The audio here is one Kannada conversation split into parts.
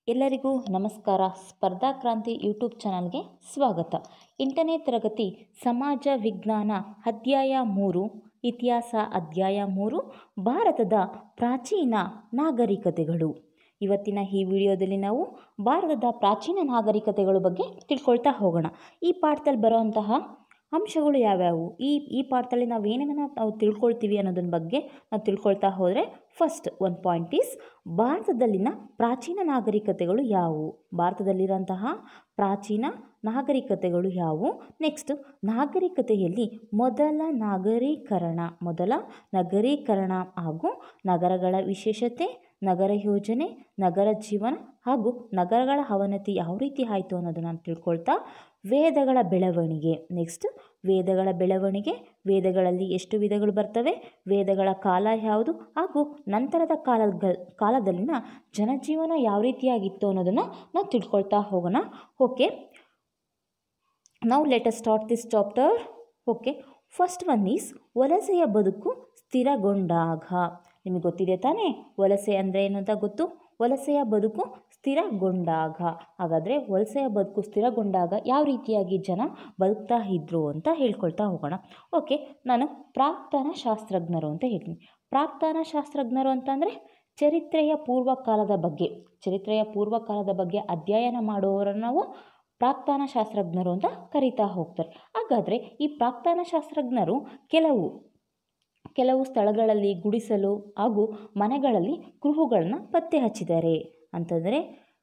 ಎಲ್ಲರಿಗೂ ನಮಸ್ಕಾರ ಸ್ಪರ್ಧಾ ಕ್ರಾಂತಿ ಯೂಟ್ಯೂಬ್ ಚಾನಲ್ಗೆ ಸ್ವಾಗತ ಎಂಟನೇ ತರಗತಿ ಸಮಾಜ ವಿಜ್ಞಾನ ಅಧ್ಯಾಯ ಮೂರು ಇತಿಹಾಸ ಅಧ್ಯಾಯ ಮೂರು ಭಾರತದ ಪ್ರಾಚೀನ ನಾಗರಿಕತೆಗಳು ಇವತ್ತಿನ ಈ ವಿಡಿಯೋದಲ್ಲಿ ನಾವು ಭಾರತದ ಪ್ರಾಚೀನ ನಾಗರಿಕತೆಗಳ ಬಗ್ಗೆ ತಿಳ್ಕೊಳ್ತಾ ಹೋಗೋಣ ಈ ಪಾಠದಲ್ಲಿ ಬರುವಂತಹ ಅಂಶಗಳು ಯಾವ್ಯಾವು ಈ ಈ ಪಾಠದಲ್ಲಿ ನಾವು ಏನೇನನ್ನು ನಾವು ತಿಳ್ಕೊಳ್ತೀವಿ ಅನ್ನೋದನ್ನ ಬಗ್ಗೆ ನಾವು ತಿಳ್ಕೊಳ್ತಾ ಹೋದರೆ ಫಸ್ಟ್ ಒನ್ ಪಾಯಿಂಟ್ ಈಸ್ ಭಾರತದಲ್ಲಿನ ಪ್ರಾಚೀನ ನಾಗರಿಕತೆಗಳು ಯಾವುವು ಭಾರತದಲ್ಲಿರುವಂತಹ ಪ್ರಾಚೀನ ನಾಗರಿಕತೆಗಳು ಯಾವುವು ನೆಕ್ಸ್ಟ್ ನಾಗರಿಕತೆಯಲ್ಲಿ ಮೊದಲ ನಾಗರೀಕರಣ ಮೊದಲ ನಗರೀಕರಣ ಹಾಗೂ ನಗರಗಳ ವಿಶೇಷತೆ ನಗರ ಯೋಜನೆ ನಗರ ಜೀವನ ಹಾಗೂ ನಗರಗಳ ಅವನತಿ ಯಾವ ರೀತಿ ಆಯಿತು ಅನ್ನೋದನ್ನು ತಿಳ್ಕೊಳ್ತಾ ವೇದಗಳ ಬೆಳವಣಿಗೆ ನೆಕ್ಸ್ಟ್ ವೇದಗಳ ಬೆಳವಣಿಗೆ ವೇದಗಳಲ್ಲಿ ಎಷ್ಟು ವಿಧಗಳು ಬರ್ತವೆ ವೇದಗಳ ಕಾಲ ಯಾವುದು ಹಾಗೂ ನಂತರದ ಕಾಲದ ಕಾಲದಲ್ಲಿನ ಜನಜೀವನ ಯಾವ ರೀತಿಯಾಗಿತ್ತು ಅನ್ನೋದನ್ನು ನಾವು ತಿಳ್ಕೊಳ್ತಾ ಹೋಗೋಣ ಓಕೆ ನಾವು let us start this chapter okay first one is ವಲಸೆಯ ಬದುಕು ಸ್ಥಿರಗೊಂಡಾಗ ನಿಮಗೆ ಗೊತ್ತಿದೆ ತಾನೇ ವಲಸೆ ಅಂದರೆ ಏನು ಅಂತ ಗೊತ್ತು ವಲಸೆಯ ಬದುಕು ಸ್ಥಿರಗೊಂಡಾಗ ಹಾಗಾದರೆ ವಲಸೆಯ ಬದುಕು ಸ್ಥಿರಗೊಂಡಾಗ ಯಾವ ರೀತಿಯಾಗಿ ಜನ ಬದುಕ್ತಾ ಇದ್ರು ಅಂತ ಹೇಳ್ಕೊಳ್ತಾ ಹೋಗೋಣ ಓಕೆ ನಾನು ಪ್ರಾಕ್ತನ ಶಾಸ್ತ್ರಜ್ಞರು ಅಂತ ಹೇಳ್ತೀನಿ ಪ್ರಾಕ್ತನ ಶಾಸ್ತ್ರಜ್ಞರು ಅಂತಂದರೆ ಚರಿತ್ರೆಯ ಪೂರ್ವಕಾಲದ ಬಗ್ಗೆ ಚರಿತ್ರೆಯ ಪೂರ್ವಕಾಲದ ಬಗ್ಗೆ ಅಧ್ಯಯನ ಮಾಡುವವರನ್ನು ನಾವು ಪ್ರಾಕ್ತನ ಶಾಸ್ತ್ರಜ್ಞರು ಅಂತ ಕರೀತಾ ಹೋಗ್ತಾರೆ ಹಾಗಾದರೆ ಈ ಪ್ರಾಕ್ತನ ಶಾಸ್ತ್ರಜ್ಞರು ಕೆಲವು ಕೆಲವು ಸ್ಥಳಗಳಲ್ಲಿ ಗುಡಿಸಲು ಹಾಗೂ ಮನೆಗಳಲ್ಲಿ ಕುರುಹುಗಳನ್ನ ಪತ್ತೆ ಹಚ್ಚಿದ್ದಾರೆ ಅಂತಂದರೆ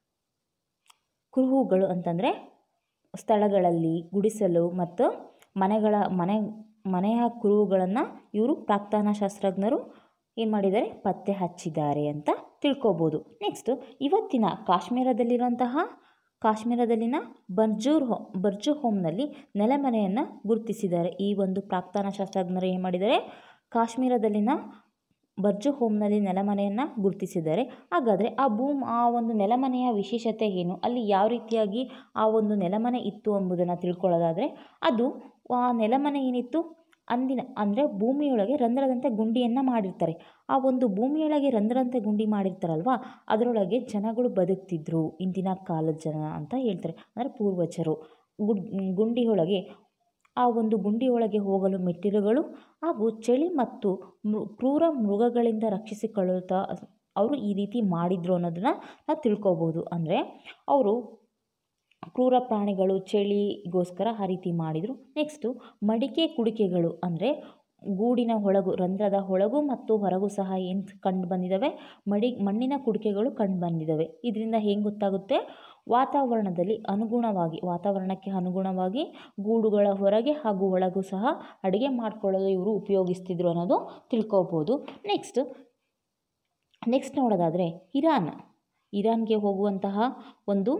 ಕುರುಹುಗಳು ಅಂತಂದರೆ ಸ್ಥಳಗಳಲ್ಲಿ ಗುಡಿಸಲು ಮತ್ತು ಮನೆಗಳ ಮನೆ ಮನೆಯ ಕುರುಹುಗಳನ್ನು ಇವರು ಪ್ರಾಕ್ತನ ಶಾಸ್ತ್ರಜ್ಞರು ಏನು ಮಾಡಿದ್ದಾರೆ ಪತ್ತೆ ಹಚ್ಚಿದ್ದಾರೆ ಅಂತ ತಿಳ್ಕೊಬೋದು ನೆಕ್ಸ್ಟು ಇವತ್ತಿನ ಕಾಶ್ಮೀರದಲ್ಲಿರುವಂತಹ ಕಾಶ್ಮೀರದಲ್ಲಿನ ಬರ್ಜೂರ್ ಹೋ ಬರ್ಜು ಹೋಮ್ನಲ್ಲಿ ನೆಲೆಮನೆಯನ್ನು ಗುರುತಿಸಿದ್ದಾರೆ ಈ ಒಂದು ಪ್ರಾಕ್ತನ ಶಾಸ್ತ್ರಜ್ಞರು ಏನು ಮಾಡಿದ್ದಾರೆ ಕಾಶ್ಮೀರದಲ್ಲಿನ ಬರ್ಜು ಹೋಮ್ನಲ್ಲಿ ನೆಲಮನೆಯನ್ನು ಗುರುತಿಸಿದ್ದಾರೆ ಹಾಗಾದರೆ ಆ ಭೂಮ್ ಆ ಒಂದು ನೆಲಮನೆಯ ವಿಶೇಷತೆ ಏನು ಅಲ್ಲಿ ಯಾವ ರೀತಿಯಾಗಿ ಆ ಒಂದು ನೆಲಮನೆ ಇತ್ತು ಎಂಬುದನ್ನು ತಿಳ್ಕೊಳ್ಳೋದಾದರೆ ಅದು ಆ ನೆಲಮನೆ ಏನಿತ್ತು ಅಂದಿನ ಅಂದರೆ ಭೂಮಿಯೊಳಗೆ ರಂಧ್ರದಂತೆ ಗುಂಡಿಯನ್ನು ಮಾಡಿರ್ತಾರೆ ಆ ಒಂದು ಭೂಮಿಯೊಳಗೆ ರಂಧ್ರದಂತೆ ಗುಂಡಿ ಮಾಡಿರ್ತಾರಲ್ವ ಅದರೊಳಗೆ ಜನಗಳು ಬದುಕ್ತಿದ್ರು ಇಂದಿನ ಕಾಲದ ಜನ ಅಂತ ಹೇಳ್ತಾರೆ ಅಂದರೆ ಪೂರ್ವಜರು ಗುಡ್ ಗುಂಡಿಯೊಳಗೆ ಆ ಒಂದು ಗುಂಡಿಯೊಳಗೆ ಹೋಗಲು ಮೆಟ್ಟಿಲುಗಳು ಹಾಗೂ ಚಳಿ ಮತ್ತು ಮೃ ಕ್ರೂರ ಮೃಗಗಳಿಂದ ರಕ್ಷಿಸಿಕೊಳ್ಳುತ್ತಾ ಅವರು ಈ ರೀತಿ ಮಾಡಿದರು ಅನ್ನೋದನ್ನು ನಾವು ತಿಳ್ಕೊಬೋದು ಅಂದರೆ ಅವರು ಕ್ರೂರ ಪ್ರಾಣಿಗಳು ಚಳಿಗೋಸ್ಕರ ಆ ರೀತಿ ಮಾಡಿದರು ನೆಕ್ಸ್ಟು ಮಡಿಕೆ ಕುಡಿಕೆಗಳು ಅಂದರೆ ಗೂಡಿನ ಒಳಗು ರಂಧ್ರದ ಒಳಗು ಮತ್ತು ಹೊರಗು ಸಹ ಏನು ಕಂಡು ಬಂದಿದ್ದಾವೆ ಮಡಿ ಮಣ್ಣಿನ ಕುಡಿಕೆಗಳು ಕಂಡು ಬಂದಿದ್ದಾವೆ ಇದರಿಂದ ಹೆಂಗೆ ಗೊತ್ತಾಗುತ್ತೆ ವಾತಾವರಣದಲ್ಲಿ ಅನುಗುಣವಾಗಿ ವಾತಾವರಣಕ್ಕೆ ಅನುಗುಣವಾಗಿ ಗೂಡುಗಳ ಹೊರಗೆ ಹಾಗೂ ಒಳಗೂ ಸಹ ಅಡುಗೆ ಮಾಡಿಕೊಳ್ಳಲು ಇವರು ಉಪಯೋಗಿಸ್ತಿದ್ರು ಅನ್ನೋದು ತಿಳ್ಕೊಬೋದು ನೆಕ್ಸ್ಟ್ ನೆಕ್ಸ್ಟ್ ನೋಡೋದಾದರೆ ಇರಾನ್ ಇರಾನ್ಗೆ ಹೋಗುವಂತಹ ಒಂದು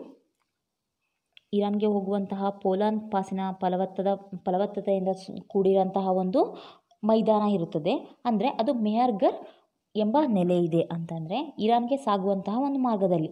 ಇರಾನ್ಗೆ ಹೋಗುವಂತಹ ಪೋಲಾನ್ ಪಾಸಿನ ಫಲವತ್ತದ ಫಲವತ್ತತೆಯಿಂದ ಕೂಡಿರುವಂತಹ ಒಂದು ಮೈದಾನ ಇರುತ್ತದೆ ಅಂದರೆ ಅದು ಮೆಹರ್ಗರ್ ಎಂಬ ನೆಲೆ ಇದೆ ಅಂತಂದರೆ ಇರಾನ್ಗೆ ಸಾಗುವಂತಹ ಒಂದು ಮಾರ್ಗದಲ್ಲಿ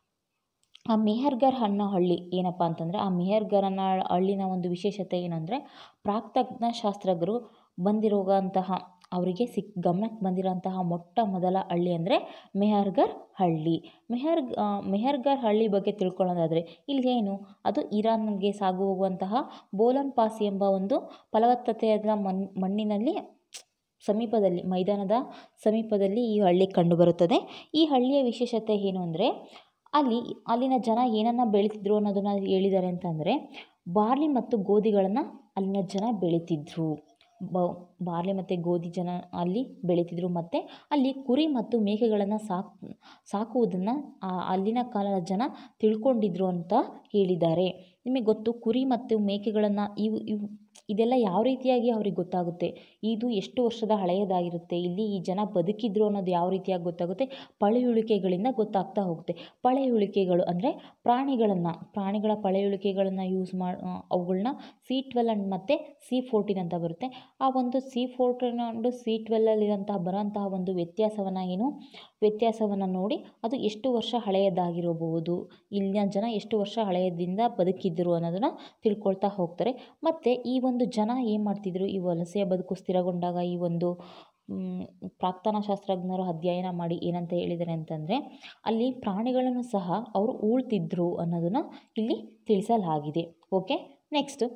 ಆ ಮೆಹರ್ಗರ್ ಅನ್ನೋ ಹಳ್ಳಿ ಏನಪ್ಪ ಅಂತಂದರೆ ಆ ಮೆಹರ್ಗರ್ ಅನ್ನೋ ಹಳ್ಳಿನ ಒಂದು ವಿಶೇಷತೆ ಏನಂದರೆ ಪ್ರಾಕ್ತಜ್ಞ ಶಾಸ್ತ್ರಜ್ಞರು ಬಂದಿರುವಂತಹ ಅವರಿಗೆ ಸಿಕ್ ಗಮನಕ್ಕೆ ಬಂದಿರೋಂತಹ ಮೊಟ್ಟ ಮೊದಲ ಹಳ್ಳಿ ಅಂದರೆ ಮೆಹರ್ಗರ್ ಹಳ್ಳಿ ಮೆಹರ್ ಮೆಹರ್ಗರ್ ಹಳ್ಳಿ ಬಗ್ಗೆ ತಿಳ್ಕೊಳ್ಳೋದಾದರೆ ಇಲ್ಲಿ ಏನು ಅದು ಇರಾನ್ಗೆ ಸಾಗು ಹೋಗುವಂತಹ ಬೋಲನ್ ಪಾಸ್ ಎಂಬ ಒಂದು ಫಲವತ್ತತೆಯಾದ ಮಣ್ ಮಣ್ಣಿನಲ್ಲಿ ಸಮೀಪದಲ್ಲಿ ಮೈದಾನದ ಸಮೀಪದಲ್ಲಿ ಈ ಹಳ್ಳಿ ಕಂಡುಬರುತ್ತದೆ ಈ ಹಳ್ಳಿಯ ವಿಶೇಷತೆ ಏನು ಅಂದರೆ ಅಲ್ಲಿ ಅಲ್ಲಿನ ಜನ ಏನನ್ನು ಬೆಳೀತಿದ್ರು ಅನ್ನೋದನ್ನು ಹೇಳಿದ್ದಾರೆ ಅಂತಂದರೆ ಬಾರ್ಲಿ ಮತ್ತು ಗೋಧಿಗಳನ್ನು ಅಲ್ಲಿನ ಜನ ಬೆಳೀತಿದ್ರು ಬ ಬಾರ್ಲಿ ಮತ್ತು ಗೋಧಿ ಜನ ಅಲ್ಲಿ ಬೆಳೀತಿದ್ರು ಮತ್ತು ಅಲ್ಲಿ ಕುರಿ ಮತ್ತು ಮೇಕೆಗಳನ್ನು ಸಾಕು ಸಾಕುವುದನ್ನು ಅಲ್ಲಿನ ಕಾಲದ ಜನ ತಿಳ್ಕೊಂಡಿದ್ರು ಅಂತ ಹೇಳಿದ್ದಾರೆ ನಿಮಗೆ ಗೊತ್ತು ಕುರಿ ಮತ್ತು ಮೇಕೆಗಳನ್ನು ಇವು ಇವು ಇದೆಲ್ಲ ಯಾವ ರೀತಿಯಾಗಿ ಅವ್ರಿಗೆ ಗೊತ್ತಾಗುತ್ತೆ ಇದು ಎಷ್ಟು ವರ್ಷದ ಹಳೆಯದಾಗಿರುತ್ತೆ ಇಲ್ಲಿ ಈ ಜನ ಬದುಕಿದ್ರು ಅನ್ನೋದು ಯಾವ ರೀತಿಯಾಗಿ ಗೊತ್ತಾಗುತ್ತೆ ಪಳೆಯುಳಿಕೆಗಳಿಂದ ಗೊತ್ತಾಗ್ತಾ ಹೋಗುತ್ತೆ ಪಳೆಯುಳಿಕೆಗಳು ಅಂದರೆ ಪ್ರಾಣಿಗಳನ್ನು ಪ್ರಾಣಿಗಳ ಪಳೆಯುಳಿಕೆಗಳನ್ನು ಯೂಸ್ ಮಾಡಿ ಅವುಗಳನ್ನ ಸಿ ಟ್ವೆಲ್ ಆ್ಯಂಡ್ ಮತ್ತು ಸಿ ಫೋರ್ಟೀನ್ ಅಂತ ಬರುತ್ತೆ ಆ ಒಂದು ಸಿ ಫೋರ್ಟೀನ್ ಆ್ಯಂಡ್ ಸಿ ಟ್ವೆಲ್ಲಲ್ಲಿರೋಂತಹ ಬರೋಂತಹ ಒಂದು ವ್ಯತ್ಯಾಸವನ್ನು ಏನು ವ್ಯತ್ಯಾಸವನ್ನು ನೋಡಿ ಅದು ಎಷ್ಟು ವರ್ಷ ಹಳೆಯದಾಗಿರಬಹುದು ಇಲ್ಲಿನ ಜನ ಎಷ್ಟು ವರ್ಷ ಹಳೆಯದಿಂದ ಬದುಕಿದ್ದರು ಅನ್ನೋದನ್ನು ತಿಳ್ಕೊಳ್ತಾ ಹೋಗ್ತಾರೆ ಮತ್ತು ಈ ಒಂದು ಜನ ಏನು ಮಾಡ್ತಿದ್ರು ಈ ವಲಸೆಯ ಬದುಕು ಸ್ಥಿರಗೊಂಡಾಗ ಈ ಒಂದು ಪ್ರಾಕ್ತನ ಶಾಸ್ತ್ರಜ್ಞರು ಅಧ್ಯಯನ ಮಾಡಿ ಏನಂತ ಹೇಳಿದ್ದಾರೆ ಅಂತಂದರೆ ಅಲ್ಲಿ ಪ್ರಾಣಿಗಳನ್ನು ಸಹ ಅವರು ಉಳ್ತಿದ್ರು ಅನ್ನೋದನ್ನು ಇಲ್ಲಿ ತಿಳಿಸಲಾಗಿದೆ ಓಕೆ ನೆಕ್ಸ್ಟ್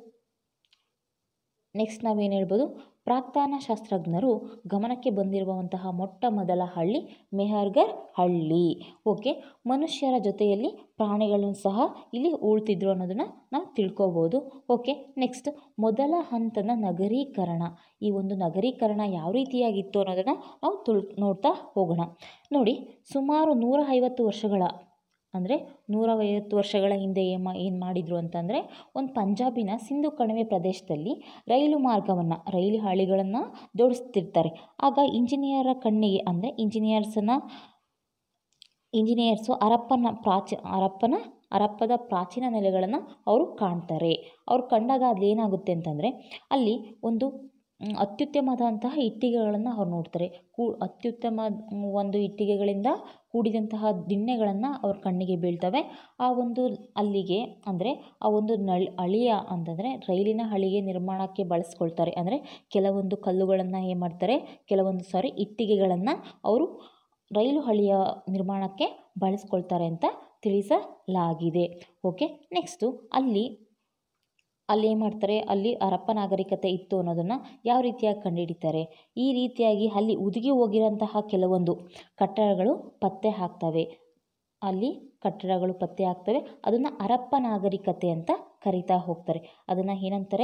ನೆಕ್ಸ್ಟ್ ನಾವೇನು ಹೇಳ್ಬೋದು ಪ್ರಾಕ್ತನ ಶಾಸ್ತ್ರಜ್ಞರು ಗಮನಕ್ಕೆ ಬಂದಿರುವಂತಹ ಮೊಟ್ಟ ಮೊದಲ ಹಳ್ಳಿ ಮೆಹರ್ಗರ್ ಹಳ್ಳಿ ಓಕೆ ಮನುಷ್ಯರ ಜೊತೆಯಲ್ಲಿ ಪ್ರಾಣಿಗಳನ್ನು ಸಹ ಇಲ್ಲಿ ಉಳ್ತಿದ್ರು ಅನ್ನೋದನ್ನು ನಾವು ತಿಳ್ಕೊಬೋದು ಓಕೆ ನೆಕ್ಸ್ಟ್ ಮೊದಲ ಹಂತದ ನಗರೀಕರಣ ಈ ಒಂದು ನಗರೀಕರಣ ಯಾವ ರೀತಿಯಾಗಿತ್ತು ಅನ್ನೋದನ್ನು ನಾವು ತುಳ್ ನೋಡ್ತಾ ಹೋಗೋಣ ನೋಡಿ ಸುಮಾರು ನೂರ ಐವತ್ತು ವರ್ಷಗಳ ಅಂದರೆ ನೂರೈವತ್ತು ವರ್ಷಗಳ ಹಿಂದೆ ಏನು ಏನು ಮಾಡಿದರು ಅಂತಂದರೆ ಒಂದು ಪಂಜಾಬಿನ ಸಿಂಧು ಕಣಿವೆ ಪ್ರದೇಶದಲ್ಲಿ ರೈಲು ಮಾರ್ಗವನ್ನು ರೈಲು ಹಳಿಗಳನ್ನು ಜೋಡಿಸ್ತಿರ್ತಾರೆ ಆಗ ಇಂಜಿನಿಯರ ಕಣ್ಣಿಗೆ ಅಂದರೆ ಇಂಜಿನಿಯರ್ಸನ್ನು ಇಂಜಿನಿಯರ್ಸು ಹರಪ್ಪನ ಪ್ರಾಚಿ ಹರಪ್ಪನ ಹರಪ್ಪದ ಪ್ರಾಚೀನ ನೆಲೆಗಳನ್ನು ಅವರು ಕಾಣ್ತಾರೆ ಅವ್ರು ಕಂಡಾಗ ಅಲ್ಲಿ ಏನಾಗುತ್ತೆ ಅಂತಂದರೆ ಅಲ್ಲಿ ಒಂದು ಅತ್ಯುತ್ತಮವಾದಂತಹ ಇಟ್ಟಿಗೆಗಳನ್ನು ಅವ್ರು ನೋಡ್ತಾರೆ ಕು ಅತ್ಯುತ್ತಮ ಒಂದು ಇಟ್ಟಿಗೆಗಳಿಂದ ಕೂಡಿದಂತಹ ದಿಣ್ಣೆಗಳನ್ನು ಅವ್ರ ಕಣ್ಣಿಗೆ ಬೀಳ್ತವೆ ಆ ಒಂದು ಅಲ್ಲಿಗೆ ಅಂದರೆ ಆ ಒಂದು ನಳ್ ಹಳಿಯ ಅಂತಂದರೆ ರೈಲಿನ ಹಳಿಗೆ ನಿರ್ಮಾಣಕ್ಕೆ ಬಳಸ್ಕೊಳ್ತಾರೆ ಅಂದರೆ ಕೆಲವೊಂದು ಕಲ್ಲುಗಳನ್ನು ಏನು ಮಾಡ್ತಾರೆ ಕೆಲವೊಂದು ಸಾರಿ ಇಟ್ಟಿಗೆಗಳನ್ನು ಅವರು ರೈಲು ಹಳಿಯ ನಿರ್ಮಾಣಕ್ಕೆ ಬಳಸ್ಕೊಳ್ತಾರೆ ಅಂತ ತಿಳಿಸಲಾಗಿದೆ ಓಕೆ ನೆಕ್ಸ್ಟು ಅಲ್ಲಿ ಅಲ್ಲಿ ಏನು ಮಾಡ್ತಾರೆ ಅಲ್ಲಿ ಹರಪ್ಪ ನಾಗರಿಕತೆ ಇತ್ತು ಅನ್ನೋದನ್ನು ಯಾವ ರೀತಿಯಾಗಿ ಕಂಡುಹಿಡಿತಾರೆ ಈ ರೀತಿಯಾಗಿ ಅಲ್ಲಿ ಹುದುಗಿ ಹೋಗಿರೋಂತಹ ಕೆಲವೊಂದು ಕಟ್ಟಡಗಳು ಪತ್ತೆ ಆಗ್ತವೆ ಅಲ್ಲಿ ಕಟ್ಟಡಗಳು ಪತ್ತೆ ಆಗ್ತವೆ ಅದನ್ನು ಹರಪ್ಪ ನಾಗರಿಕತೆ ಅಂತ ಕರಿತಾ ಹೋಗ್ತಾರೆ ಅದನ್ನು ಏನಂತಾರೆ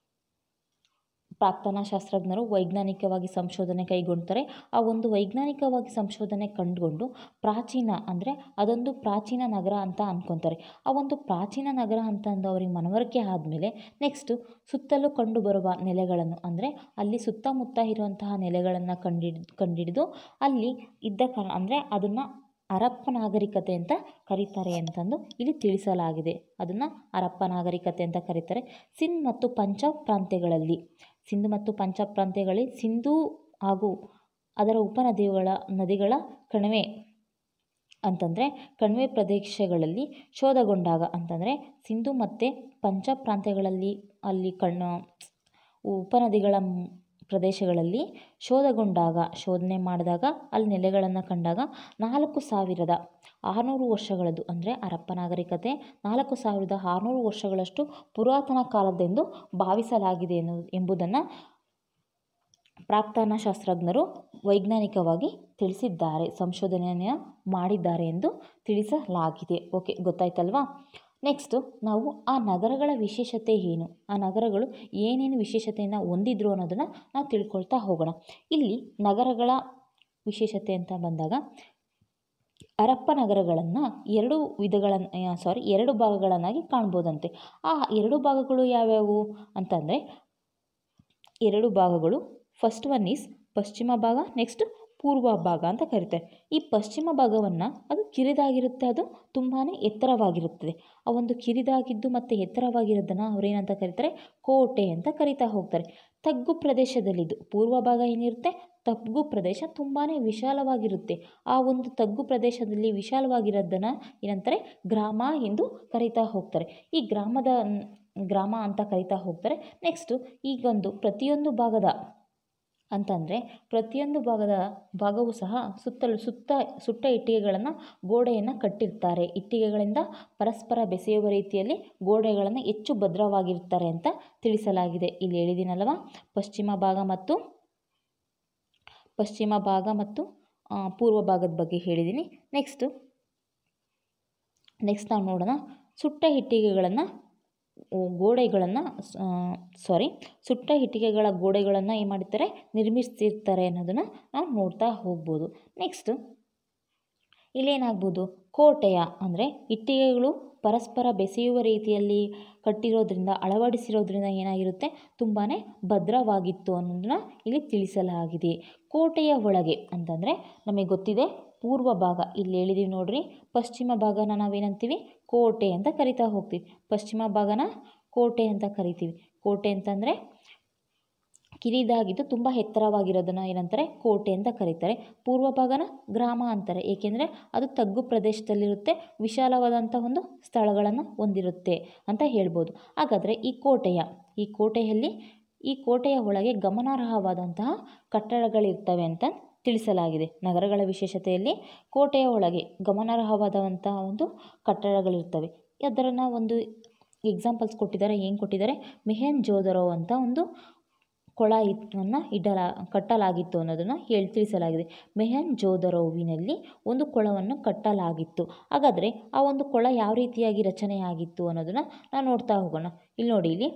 ಪ್ರಾಕ್ತನ ಶಾಸ್ತ್ರಜ್ಞರು ವೈಜ್ಞಾನಿಕವಾಗಿ ಸಂಶೋಧನೆ ಕೈಗೊಳ್ತಾರೆ ಆ ಒಂದು ವೈಜ್ಞಾನಿಕವಾಗಿ ಸಂಶೋಧನೆ ಕಂಡುಕೊಂಡು ಪ್ರಾಚೀನ ಅಂದರೆ ಅದೊಂದು ಪ್ರಾಚೀನ ನಗರ ಅಂತ ಅಂದ್ಕೊತಾರೆ ಆ ಒಂದು ಪ್ರಾಚೀನ ನಗರ ಅಂತ ಅಂದು ಅವ್ರಿಗೆ ಮನವರಿಕೆ ಆದಮೇಲೆ ನೆಕ್ಸ್ಟು ಸುತ್ತಲೂ ಕಂಡುಬರುವ ನೆಲೆಗಳನ್ನು ಅಂದರೆ ಅಲ್ಲಿ ಸುತ್ತಮುತ್ತ ಇರುವಂತಹ ನೆಲೆಗಳನ್ನು ಕಂಡಿಡ್ ಕಂಡಿಡಿದು ಅಲ್ಲಿ ಇದ್ದ ಕಾರಣ ಅಂದರೆ ಅದನ್ನು ಹರಪ್ಪ ನಾಗರಿಕತೆ ಅಂತ ಕರೀತಾರೆ ಅಂತಂದು ಇಲ್ಲಿ ತಿಳಿಸಲಾಗಿದೆ ಅದನ್ನು ಹರಪ್ಪ ನಾಗರಿಕತೆ ಅಂತ ಕರೀತಾರೆ ಸಿಂಧ್ ಮತ್ತು ಪಂಜಾಬ್ ಪ್ರಾಂತ್ಯಗಳಲ್ಲಿ ಸಿಂಧು ಮತ್ತು ಪಂಜಾಬ್ ಪ್ರಾಂತ್ಯಗಳಲ್ಲಿ ಸಿಂಧೂ ಹಾಗೂ ಅದರ ಉಪನದಿಗಳ ನದಿಗಳ ಕಣಿವೆ ಅಂತಂದರೆ ಕಣಿವೆ ಪ್ರದೇಶಗಳಲ್ಲಿ ಶೋಧಗೊಂಡಾಗ ಅಂತಂದರೆ ಸಿಂಧು ಮತ್ತು ಪಂಜಾಬ್ ಪ್ರಾಂತ್ಯಗಳಲ್ಲಿ ಅಲ್ಲಿ ಕಣ್ಣು ಉಪನದಿಗಳ ಪ್ರದೇಶಗಳಲ್ಲಿ ಶೋಧಗೊಂಡಾಗ ಶೋಧನೆ ಮಾಡಿದಾಗ ಅಲ್ಲಿ ನೆಲೆಗಳನ್ನು ಕಂಡಾಗ ನಾಲ್ಕು ಸಾವಿರದ ಆರುನೂರು ವರ್ಷಗಳದ್ದು ಅಂದರೆ ಹರಪ್ಪ ನಾಗರಿಕತೆ ನಾಲ್ಕು ಸಾವಿರದ ಆರುನೂರು ವರ್ಷಗಳಷ್ಟು ಪುರಾತನ ಕಾಲದ್ದೆಂದು ಭಾವಿಸಲಾಗಿದೆ ಎನ್ನು ಎಂಬುದನ್ನು ಪ್ರಾಕ್ತನ ಶಾಸ್ತ್ರಜ್ಞರು ವೈಜ್ಞಾನಿಕವಾಗಿ ತಿಳಿಸಿದ್ದಾರೆ ಸಂಶೋಧನೆಯನ್ನು ಮಾಡಿದ್ದಾರೆ ಎಂದು ತಿಳಿಸಲಾಗಿದೆ ಓಕೆ ಗೊತ್ತಾಯ್ತಲ್ವಾ ನೆಕ್ಸ್ಟು ನಾವು ಆ ನಗರಗಳ ವಿಶೇಷತೆ ಏನು ಆ ನಗರಗಳು ಏನೇನು ವಿಶೇಷತೆಯನ್ನು ಹೊಂದಿದ್ರು ಅನ್ನೋದನ್ನು ನಾವು ತಿಳ್ಕೊಳ್ತಾ ಹೋಗೋಣ ಇಲ್ಲಿ ನಗರಗಳ ವಿಶೇಷತೆ ಅಂತ ಬಂದಾಗ ಹರಪ್ಪ ನಗರಗಳನ್ನು ಎರಡು ವಿಧಗಳನ್ನು ಸಾರಿ ಎರಡು ಭಾಗಗಳನ್ನಾಗಿ ಕಾಣ್ಬೋದಂತೆ ಆ ಎರಡು ಭಾಗಗಳು ಯಾವ್ಯಾವು ಅಂತಂದರೆ ಎರಡು ಭಾಗಗಳು ಫಸ್ಟ್ ಒನ್ ಈಸ್ ಪಶ್ಚಿಮ ಭಾಗ ನೆಕ್ಸ್ಟ್ ಪೂರ್ವ ಭಾಗ ಅಂತ ಕರೀತಾರೆ ಈ ಪಶ್ಚಿಮ ಭಾಗವನ್ನು ಅದು ಕಿರಿದಾಗಿರುತ್ತೆ ಅದು ತುಂಬಾ ಎತ್ತರವಾಗಿರುತ್ತದೆ ಆ ಒಂದು ಕಿರಿದಾಗಿದ್ದು ಮತ್ತು ಎತ್ತರವಾಗಿರೋದನ್ನು ಅವರೇನಂತ ಕರೀತಾರೆ ಕೋಟೆ ಅಂತ ಕರಿತಾ ಹೋಗ್ತಾರೆ ತಗ್ಗು ಪ್ರದೇಶದಲ್ಲಿದ್ದು ಪೂರ್ವ ಭಾಗ ಏನಿರುತ್ತೆ ತಗ್ಗು ಪ್ರದೇಶ ತುಂಬಾ ವಿಶಾಲವಾಗಿರುತ್ತೆ ಆ ಒಂದು ತಗ್ಗು ಪ್ರದೇಶದಲ್ಲಿ ವಿಶಾಲವಾಗಿರೋದನ್ನು ಏನಂತಾರೆ ಗ್ರಾಮ ಎಂದು ಕರಿತಾ ಹೋಗ್ತಾರೆ ಈ ಗ್ರಾಮದ ಗ್ರಾಮ ಅಂತ ಕರಿತಾ ಹೋಗ್ತಾರೆ ನೆಕ್ಸ್ಟು ಈಗೊಂದು ಪ್ರತಿಯೊಂದು ಭಾಗದ ಅಂತಂದರೆ ಪ್ರತಿಯೊಂದು ಭಾಗದ ಭಾಗವೂ ಸಹ ಸುತ್ತಲೂ ಸುತ್ತ ಸುಟ್ಟ ಇಟ್ಟಿಗೆಗಳನ್ನು ಗೋಡೆಯನ್ನು ಕಟ್ಟಿರ್ತಾರೆ ಇಟ್ಟಿಗೆಗಳಿಂದ ಪರಸ್ಪರ ಬೆಸೆಯುವ ರೀತಿಯಲ್ಲಿ ಗೋಡೆಗಳನ್ನು ಹೆಚ್ಚು ಭದ್ರವಾಗಿರ್ತಾರೆ ಅಂತ ತಿಳಿಸಲಾಗಿದೆ ಇಲ್ಲಿ ಹೇಳಿದ್ದೀನಲ್ವ ಪಶ್ಚಿಮ ಭಾಗ ಮತ್ತು ಪಶ್ಚಿಮ ಭಾಗ ಮತ್ತು ಪೂರ್ವ ಭಾಗದ ಬಗ್ಗೆ ಹೇಳಿದ್ದೀನಿ ನೆಕ್ಸ್ಟು ನೆಕ್ಸ್ಟ್ ನಾವು ನೋಡೋಣ ಸುಟ್ಟ ಇಟ್ಟಿಗೆಗಳನ್ನು ಗೋಡೆಗಳನ್ನು ಸಾರಿ ಸುಟ್ಟ ಇಟ್ಟಿಗೆಗಳ ಗೋಡೆಗಳನ್ನು ಏನು ಮಾಡಿರ್ತಾರೆ ನಿರ್ಮಿಸ್ತಿರ್ತಾರೆ ಅನ್ನೋದನ್ನು ನಾವು ನೋಡ್ತಾ ಹೋಗ್ಬೋದು ನೆಕ್ಸ್ಟು ಇಲ್ಲೇನಾಗ್ಬೋದು ಕೋಟೆಯ ಅಂದರೆ ಇಟ್ಟಿಗೆಗಳು ಪರಸ್ಪರ ಬೆಸೆಯುವ ರೀತಿಯಲ್ಲಿ ಕಟ್ಟಿರೋದ್ರಿಂದ ಅಳವಡಿಸಿರೋದ್ರಿಂದ ಏನಾಗಿರುತ್ತೆ ತುಂಬಾ ಭದ್ರವಾಗಿತ್ತು ಅನ್ನೋದನ್ನ ಇಲ್ಲಿ ತಿಳಿಸಲಾಗಿದೆ ಕೋಟೆಯ ಒಳಗೆ ಅಂತಂದರೆ ನಮಗೆ ಗೊತ್ತಿದೆ ಪೂರ್ವ ಭಾಗ ಇಲ್ಲಿ ಹೇಳಿದ್ದೀವಿ ನೋಡ್ರಿ ಪಶ್ಚಿಮ ಭಾಗನ ನಾವೇನಂತೀವಿ ಕೋಟೆ ಅಂತ ಕರಿತಾ ಹೋಗ್ತೀವಿ ಪಶ್ಚಿಮ ಭಾಗನ ಕೋಟೆ ಅಂತ ಕರಿತೀವಿ ಕೋಟೆ ಅಂತಂದರೆ ಕಿರಿದಾಗಿದ್ದು ತುಂಬ ಎತ್ತರವಾಗಿರೋದನ್ನು ಏನಂತಾರೆ ಕೋಟೆ ಅಂತ ಕರೀತಾರೆ ಪೂರ್ವ ಭಾಗನ ಗ್ರಾಮ ಅಂತಾರೆ ಏಕೆಂದರೆ ಅದು ತಗ್ಗು ಪ್ರದೇಶದಲ್ಲಿರುತ್ತೆ ವಿಶಾಲವಾದಂಥ ಒಂದು ಸ್ಥಳಗಳನ್ನು ಹೊಂದಿರುತ್ತೆ ಅಂತ ಹೇಳ್ಬೋದು ಹಾಗಾದರೆ ಈ ಕೋಟೆಯ ಈ ಕೋಟೆಯಲ್ಲಿ ಈ ಕೋಟೆಯ ಒಳಗೆ ಗಮನಾರ್ಹವಾದಂತಹ ಕಟ್ಟಡಗಳಿರ್ತವೆ ಅಂತ ತಿಳಿಸಲಾಗಿದೆ ನಗರಗಳ ವಿಶೇಷತೆಯಲ್ಲಿ ಕೋಟೆಯ ಒಳಗೆ ಗಮನಾರ್ಹವಾದಂತಹ ಒಂದು ಕಟ್ಟಡಗಳಿರ್ತವೆ ಅದನ್ನು ಒಂದು ಎಕ್ಸಾಂಪಲ್ಸ್ ಕೊಟ್ಟಿದ್ದಾರೆ ಏನು ಕೊಟ್ಟಿದ್ದಾರೆ ಮೆಹೆನ್ ಜೋದರೋ ಅಂತ ಒಂದು ಕೊಳ ಇತ್ತನ್ನು ಇಡಲಾ ಕಟ್ಟಲಾಗಿತ್ತು ಅನ್ನೋದನ್ನು ಹೇಳಿ ತಿಳಿಸಲಾಗಿದೆ ಮೆಹೆನ್ ಜೋದರೋವಿನಲ್ಲಿ ಒಂದು ಕೊಳವನ್ನು ಕಟ್ಟಲಾಗಿತ್ತು ಹಾಗಾದರೆ ಆ ಒಂದು ಕೊಳ ಯಾವ ರೀತಿಯಾಗಿ ರಚನೆಯಾಗಿತ್ತು ಅನ್ನೋದನ್ನು ನಾವು ನೋಡ್ತಾ ಹೋಗೋಣ ಇಲ್ಲಿ ನೋಡಿ ಇಲ್ಲಿ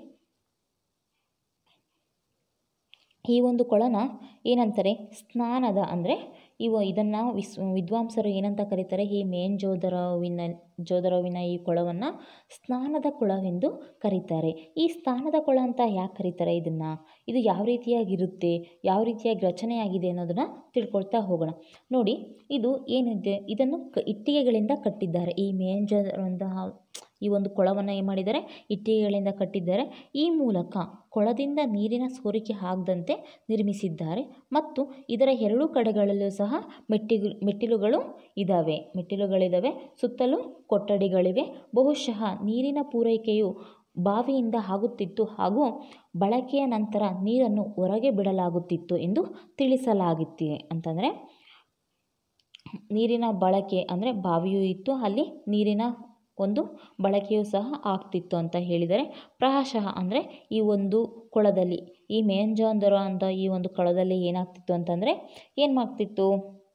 ಈ ಒಂದು ಕೊಳನ ಏನಂತಾರೆ ಸ್ನಾನದ ಅಂದರೆ ಇವು ಇದನ್ನು ವಿಸ್ ವಿದ್ವಾಂಸರು ಏನಂತ ಕರೀತಾರೆ ಈ ಮೇನ್ ಜೋದರವಿನ ಜೋದರವಿನ ಈ ಕೊಳವನ್ನು ಸ್ನಾನದ ಕೊಳವೆಂದು ಕರೀತಾರೆ ಈ ಸ್ನಾನದ ಕೊಳ ಅಂತ ಯಾಕೆ ಕರೀತಾರೆ ಇದನ್ನು ಇದು ಯಾವ ರೀತಿಯಾಗಿರುತ್ತೆ ಯಾವ ರೀತಿಯಾಗಿ ರಚನೆಯಾಗಿದೆ ಅನ್ನೋದನ್ನು ತಿಳ್ಕೊಳ್ತಾ ಹೋಗೋಣ ನೋಡಿ ಇದು ಏನಿದೆ ಇದನ್ನು ಕ ಇಟ್ಟಿಗೆಗಳಿಂದ ಕಟ್ಟಿದ್ದಾರೆ ಈ ಮೇನ್ ಜೋದರವಂತಹ ಈ ಒಂದು ಕೊಳವನ್ನು ಏನು ಮಾಡಿದ್ದಾರೆ ಇಟ್ಟಿಗೆಗಳಿಂದ ಕಟ್ಟಿದ್ದಾರೆ ಈ ಮೂಲಕ ಕೊಳದಿಂದ ನೀರಿನ ಸೋರಿಕೆ ಆಗದಂತೆ ನಿರ್ಮಿಸಿದ್ದಾರೆ ಮತ್ತು ಇದರ ಎರಡೂ ಕಡೆಗಳಲ್ಲೂ ಸಹ ಮೆಟ್ಟಿಲು ಮೆಟ್ಟಿಲುಗಳು ಇದ್ದಾವೆ ಮೆಟ್ಟಿಲುಗಳಿದ್ದಾವೆ ಸುತ್ತಲೂ ಕೊಠಡಿಗಳಿವೆ ಬಹುಶಃ ನೀರಿನ ಪೂರೈಕೆಯು ಬಾವಿಯಿಂದ ಆಗುತ್ತಿತ್ತು ಹಾಗೂ ಬಳಕೆಯ ನಂತರ ನೀರನ್ನು ಹೊರಗೆ ಬಿಡಲಾಗುತ್ತಿತ್ತು ಎಂದು ತಿಳಿಸಲಾಗಿತ್ತು ಅಂತಂದರೆ ನೀರಿನ ಬಳಕೆ ಅಂದರೆ ಬಾವಿಯೂ ಇತ್ತು ಅಲ್ಲಿ ನೀರಿನ ಒಂದು ಬಳಕೆಯೂ ಸಹ ಆಗ್ತಿತ್ತು ಅಂತ ಹೇಳಿದರೆ ಪ್ರಾಯಶಃ ಅಂದರೆ ಈ ಒಂದು ಕೊಳದಲ್ಲಿ ಈ ಮೇಂಜಾಂದರ ಅಂತ ಈ ಒಂದು ಕೊಳದಲ್ಲಿ ಏನಾಗ್ತಿತ್ತು ಅಂತಂದರೆ ಏನು ಮಾಡ್ತಿತ್ತು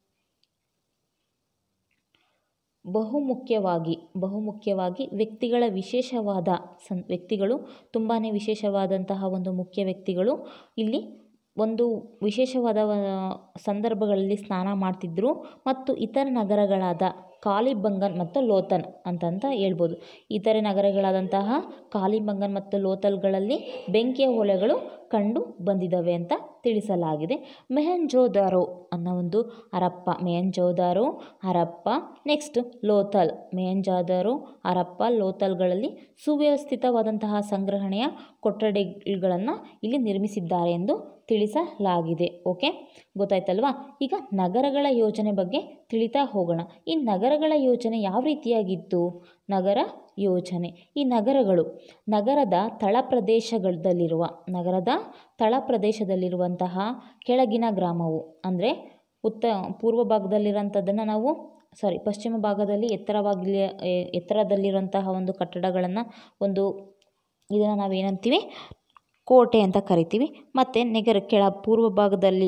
ಬಹುಮುಖ್ಯವಾಗಿ ಬಹುಮುಖ್ಯವಾಗಿ ವ್ಯಕ್ತಿಗಳ ವಿಶೇಷವಾದ ಸಂ ವ್ಯಕ್ತಿಗಳು ತುಂಬಾ ವಿಶೇಷವಾದಂತಹ ಒಂದು ಮುಖ್ಯ ವ್ಯಕ್ತಿಗಳು ಇಲ್ಲಿ ಒಂದು ವಿಶೇಷವಾದ ಸಂದರ್ಭಗಳಲ್ಲಿ ಸ್ನಾನ ಮಾಡ್ತಿದ್ದರು ಮತ್ತು ಇತರ ನಗರಗಳಾದ ಕಾಲಿಬಂಗನ್ ಮತ್ತು ಲೋಥಲ್ ಅಂತಂತ ಹೇಳ್ಬೋದು ಇತರೆ ನಗರಗಳಾದಂತಹ ಕಾಲಿಬಂಗನ್ ಮತ್ತು ಲೋಥಲ್ಗಳಲ್ಲಿ ಬೆಂಕಿಯ ಹೊಳೆಗಳು ಕಂಡು ಬಂದಿದ್ದಾವೆ ಅಂತ ತಿಳಿಸಲಾಗಿದೆ ಮೆಹಂಜೋದಾರೋ ಅನ್ನೋ ಒಂದು ಹರಪ್ಪ ಮೆಹಂಜೋದಾರೋ ಹರಪ್ಪ ನೆಕ್ಸ್ಟ್ ಲೋಥಲ್ ಮೆಹಂಜಾದಾರೋ ಹರಪ್ಪ ಲೋಥಲ್ಗಳಲ್ಲಿ ಸುವ್ಯವಸ್ಥಿತವಾದಂತಹ ಸಂಗ್ರಹಣೆಯ ಕೊಠಡಿಗಳನ್ನು ಇಲ್ಲಿ ನಿರ್ಮಿಸಿದ್ದಾರೆ ಎಂದು ತಿಳಿಸಲಾಗಿದೆ ಓಕೆ ಗೊತ್ತಾಯ್ತಲ್ವಾ ಈಗ ನಗರಗಳ ಯೋಜನೆ ಬಗ್ಗೆ ತಿಳಿತಾ ಹೋಗೋಣ ಈ ನಗರಗಳ ಯೋಜನೆ ಯಾವ ರೀತಿಯಾಗಿತ್ತು ನಗರ ಯೋಜನೆ ಈ ನಗರಗಳು ನಗರದ ತಳ ಪ್ರದೇಶಗಳಲ್ಲಿರುವ ನಗರದ ತಳ ಪ್ರದೇಶದಲ್ಲಿರುವಂತಹ ಕೆಳಗಿನ ಗ್ರಾಮವು ಅಂದರೆ ಉತ್ತ ಪೂರ್ವ ಭಾಗದಲ್ಲಿರೋಂಥದ್ದನ್ನು ನಾವು ಸಾರಿ ಪಶ್ಚಿಮ ಭಾಗದಲ್ಲಿ ಎತ್ತರವಾಗಿ ಎತ್ತರದಲ್ಲಿರುವಂತಹ ಒಂದು ಕಟ್ಟಡಗಳನ್ನು ಒಂದು ಇದನ್ನು ನಾವೇನಂತೀವಿ ಕೋಟೆ ಅಂತ ಕರಿತೀವಿ ಮತ್ತು ನಗರ ಕೆಳ ಪೂರ್ವ ಭಾಗದಲ್ಲಿ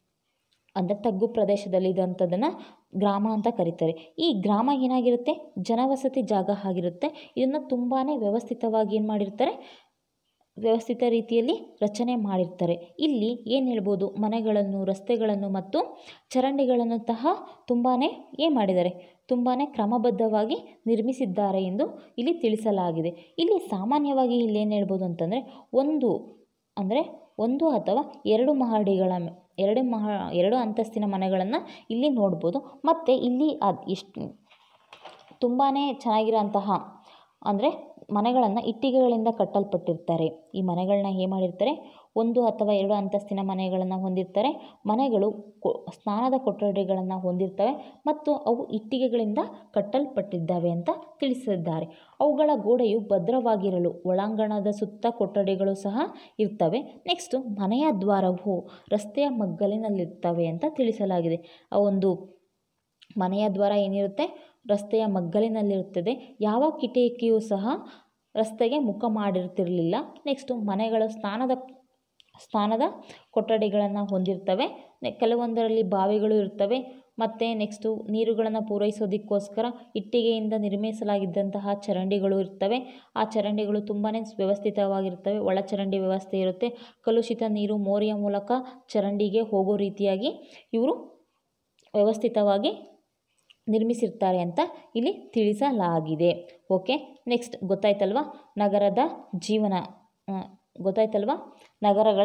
ಅಂದರೆ ತಗ್ಗು ಪ್ರದೇಶದಲ್ಲಿ ಇದ್ದಂಥದ್ದನ್ನು ಗ್ರಾಮ ಅಂತ ಕರೀತಾರೆ ಈ ಗ್ರಾಮ ಏನಾಗಿರುತ್ತೆ ಜನವಸತಿ ಜಾಗ ಆಗಿರುತ್ತೆ ಇದನ್ನು ತುಂಬಾ ವ್ಯವಸ್ಥಿತವಾಗಿ ಏನು ಮಾಡಿರ್ತಾರೆ ವ್ಯವಸ್ಥಿತ ರೀತಿಯಲ್ಲಿ ರಚನೆ ಮಾಡಿರ್ತಾರೆ ಇಲ್ಲಿ ಏನು ಹೇಳ್ಬೋದು ಮನೆಗಳನ್ನು ರಸ್ತೆಗಳನ್ನು ಮತ್ತು ಚರಂಡಿಗಳನ್ನು ಸಹ ತುಂಬಾ ಏನು ಮಾಡಿದ್ದಾರೆ ತುಂಬಾ ಕ್ರಮಬದ್ಧವಾಗಿ ನಿರ್ಮಿಸಿದ್ದಾರೆ ಎಂದು ಇಲ್ಲಿ ತಿಳಿಸಲಾಗಿದೆ ಇಲ್ಲಿ ಸಾಮಾನ್ಯವಾಗಿ ಇಲ್ಲಿ ಏನು ಹೇಳ್ಬೋದು ಅಂತಂದರೆ ಒಂದು ಅಂದರೆ ಒಂದು ಅಥವಾ ಎರಡು ಮಹಡಿಗಳ ಎರಡು ಮಹ ಎರಡು ಅಂತಸ್ತಿನ ಮನೆಗಳನ್ನು ಇಲ್ಲಿ ನೋಡ್ಬೋದು ಮತ್ತು ಇಲ್ಲಿ ಅದು ಎಷ್ಟು ತುಂಬಾ ಚೆನ್ನಾಗಿರೋಂತಹ ಅಂದರೆ ಮನೆಗಳನ್ನು ಇಟ್ಟಿಗೆಗಳಿಂದ ಕಟ್ಟಲ್ಪಟ್ಟಿರ್ತಾರೆ ಈ ಮನೆಗಳನ್ನ ಏನು ಮಾಡಿರ್ತಾರೆ ಒಂದು ಅಥವಾ ಎರಡು ಅಂತಸ್ತಿನ ಮನೆಗಳನ್ನು ಹೊಂದಿರ್ತಾರೆ ಮನೆಗಳು ಕೊ ಸ್ನಾನದ ಕೊಠಡಿಗಳನ್ನು ಹೊಂದಿರ್ತವೆ ಮತ್ತು ಅವು ಇಟ್ಟಿಗೆಗಳಿಂದ ಕಟ್ಟಲ್ಪಟ್ಟಿದ್ದಾವೆ ಅಂತ ತಿಳಿಸಿದ್ದಾರೆ ಅವುಗಳ ಗೋಡೆಯು ಭದ್ರವಾಗಿರಲು ಒಳಾಂಗಣದ ಸುತ್ತ ಕೊಠಡಿಗಳು ಸಹ ಇರ್ತವೆ ನೆಕ್ಸ್ಟು ಮನೆಯ ದ್ವಾರವು ರಸ್ತೆಯ ಮಗ್ಗಲಿನಲ್ಲಿರ್ತವೆ ಅಂತ ತಿಳಿಸಲಾಗಿದೆ ಆ ಒಂದು ಮನೆಯ ದ್ವಾರ ಏನಿರುತ್ತೆ ರಸ್ತೆಯ ಮಗ್ಗಲಿನಲ್ಲಿರುತ್ತದೆ ಯಾವ ಕಿಟಕಿಯೂ ಸಹ ರಸ್ತೆಗೆ ಮುಖ ಮಾಡಿರ್ತಿರಲಿಲ್ಲ ನೆಕ್ಸ್ಟು ಮನೆಗಳು ಸ್ನಾನದ ಸ್ನಾನದ ಕೊಠಡಿಗಳನ್ನು ಹೊಂದಿರ್ತವೆ ಕೆಲವೊಂದರಲ್ಲಿ ಬಾವಿಗಳು ಇರ್ತವೆ ಮತ್ತು ನೆಕ್ಸ್ಟು ನೀರುಗಳನ್ನು ಪೂರೈಸೋದಕ್ಕೋಸ್ಕರ ಇಟ್ಟಿಗೆಯಿಂದ ನಿರ್ಮಿಸಲಾಗಿದ್ದಂತಹ ಚರಂಡಿಗಳು ಇರ್ತವೆ ಆ ಚರಂಡಿಗಳು ತುಂಬಾ ವ್ಯವಸ್ಥಿತವಾಗಿರ್ತವೆ ಒಳಚರಂಡಿ ವ್ಯವಸ್ಥೆ ಇರುತ್ತೆ ಕಲುಷಿತ ನೀರು ಮೋರಿಯ ಮೂಲಕ ಚರಂಡಿಗೆ ಹೋಗೋ ರೀತಿಯಾಗಿ ಇವರು ವ್ಯವಸ್ಥಿತವಾಗಿ ನಿರ್ಮಿಸಿರ್ತಾರೆ ಅಂತ ಇಲ್ಲಿ ತಿಳಿಸಲಾಗಿದೆ ಓಕೆ ನೆಕ್ಸ್ಟ್ ಗೊತ್ತಾಯ್ತಲ್ವಾ ನಗರದ ಜೀವನ ಗೊತ್ತಾಯ್ತಲ್ವಾ ನಗರಗಳ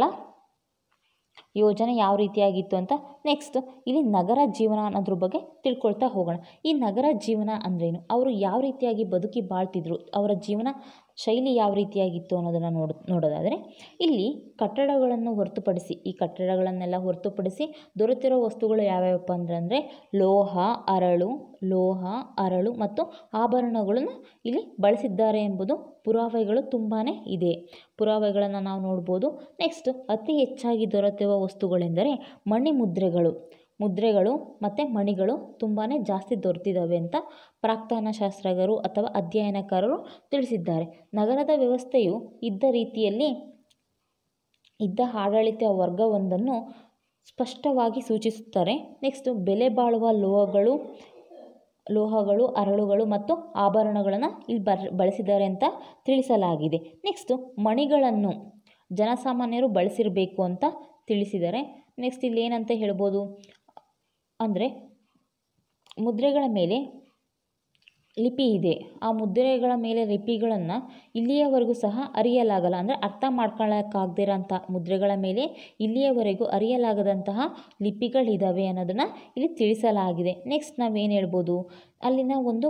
ಯೋಜನೆ ಯಾವ ರೀತಿಯಾಗಿತ್ತು ಅಂತ ನೆಕ್ಸ್ಟ್ ಇಲ್ಲಿ ನಗರ ಜೀವನ ಅನ್ನೋದ್ರ ಬಗ್ಗೆ ತಿಳ್ಕೊಳ್ತಾ ಹೋಗೋಣ ಈ ನಗರ ಜೀವನ ಅಂದ್ರೇನು ಅವರು ಯಾವ ರೀತಿಯಾಗಿ ಬದುಕಿ ಬಾಳ್ತಿದ್ರು ಅವರ ಜೀವನ ಶೈಲಿ ಯಾವ ರೀತಿಯಾಗಿತ್ತು ಅನ್ನೋದನ್ನು ನೋಡ್ ನೋಡೋದಾದರೆ ಇಲ್ಲಿ ಕಟ್ಟಡಗಳನ್ನು ಹೊರತುಪಡಿಸಿ ಈ ಕಟ್ಟಡಗಳನ್ನೆಲ್ಲ ಹೊರತುಪಡಿಸಿ ದೊರೆತಿರೋ ವಸ್ತುಗಳು ಯಾವ್ಯಾವಪ್ಪ ಅಂದರೆ ಲೋಹ ಅರಳು ಲೋಹ ಅರಳು ಮತ್ತು ಆಭರಣಗಳನ್ನು ಇಲ್ಲಿ ಬಳಸಿದ್ದಾರೆ ಎಂಬುದು ಪುರಾವೆಗಳು ತುಂಬಾ ಇದೆ ಪುರಾವೆಗಳನ್ನು ನಾವು ನೋಡ್ಬೋದು ನೆಕ್ಸ್ಟ್ ಅತಿ ಹೆಚ್ಚಾಗಿ ದೊರೆತಿರುವ ವಸ್ತುಗಳೆಂದರೆ ಮಣಿಮುದ್ರೆಗಳು ಮುದ್ರೆಗಳು ಮತ್ತು ಮಣಿಗಳು ತುಂಬಾ ಜಾಸ್ತಿ ದೊರೆತಿದ್ದಾವೆ ಅಂತ ಪ್ರಾಕ್ತನ ಶಾಸ್ತ್ರಜ್ಞರು ಅಥವಾ ಅಧ್ಯಯನಕಾರರು ತಿಳಿಸಿದ್ದಾರೆ ನಗರದ ವ್ಯವಸ್ಥೆಯು ಇದ್ದ ರೀತಿಯಲ್ಲಿ ಇದ್ದ ಆಡಳಿತ ವರ್ಗವೊಂದನ್ನು ಸ್ಪಷ್ಟವಾಗಿ ಸೂಚಿಸುತ್ತಾರೆ ನೆಕ್ಸ್ಟು ಬೆಲೆ ಬಾಳುವ ಲೋಹಗಳು ಲೋಹಗಳು ಅರಳುಗಳು ಮತ್ತು ಆಭರಣಗಳನ್ನು ಇಲ್ಲಿ ಬರ್ ಬಳಸಿದ್ದಾರೆ ಅಂತ ತಿಳಿಸಲಾಗಿದೆ ನೆಕ್ಸ್ಟು ಮಣಿಗಳನ್ನು ಜನಸಾಮಾನ್ಯರು ಬಳಸಿರಬೇಕು ಅಂತ ತಿಳಿಸಿದ್ದಾರೆ ನೆಕ್ಸ್ಟ್ ಇಲ್ಲಿ ಏನಂತ ಹೇಳ್ಬೋದು ಅಂದರೆ ಮುದ್ರೆಗಳ ಮೇಲೆ ಲಿಪಿ ಇದೆ ಆ ಮುದ್ರೆಗಳ ಮೇಲೆ ಲಿಪಿಗಳನ್ನು ಇಲ್ಲಿಯವರೆಗೂ ಸಹ ಅರಿಯಲಾಗಲ್ಲ ಅಂದರೆ ಅರ್ಥ ಮಾಡ್ಕೊಳ್ಳೋಕ್ಕಾಗದಿರೋಂಥ ಮುದ್ರೆಗಳ ಮೇಲೆ ಇಲ್ಲಿಯವರೆಗೂ ಅರಿಯಲಾಗದಂತಹ ಲಿಪಿಗಳಿದ್ದಾವೆ ಅನ್ನೋದನ್ನು ಇಲ್ಲಿ ತಿಳಿಸಲಾಗಿದೆ ನೆಕ್ಸ್ಟ್ ನಾವೇನು ಹೇಳ್ಬೋದು ಅಲ್ಲಿನ ಒಂದು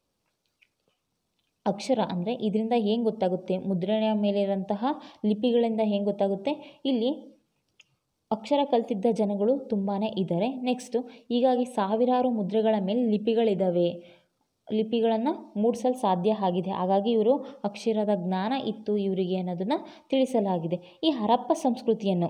ಅಕ್ಷರ ಅಂದರೆ ಇದರಿಂದ ಏನು ಗೊತ್ತಾಗುತ್ತೆ ಮುದ್ರೆಯ ಮೇಲೆ ಇರೋಂತಹ ಲಿಪಿಗಳಿಂದ ಏನು ಗೊತ್ತಾಗುತ್ತೆ ಇಲ್ಲಿ ಅಕ್ಷರ ಕಲ್ತಿದ್ದ ಜನಗಳು ತುಂಬಾ ಇದ್ದಾರೆ ನೆಕ್ಸ್ಟು ಹೀಗಾಗಿ ಸಾವಿರಾರು ಮುದ್ರೆಗಳ ಮೇಲೆ ಲಿಪಿಗಳಿದ್ದಾವೆ ಲಿಪಿಗಳನ್ನು ಮೂಡಿಸಲು ಸಾಧ್ಯ ಆಗಿದೆ ಹಾಗಾಗಿ ಇವರು ಅಕ್ಷರದ ಜ್ಞಾನ ಇತ್ತು ಇವರಿಗೆ ಅನ್ನೋದನ್ನು ತಿಳಿಸಲಾಗಿದೆ ಈ ಹರಪ್ಪ ಸಂಸ್ಕೃತಿಯನ್ನು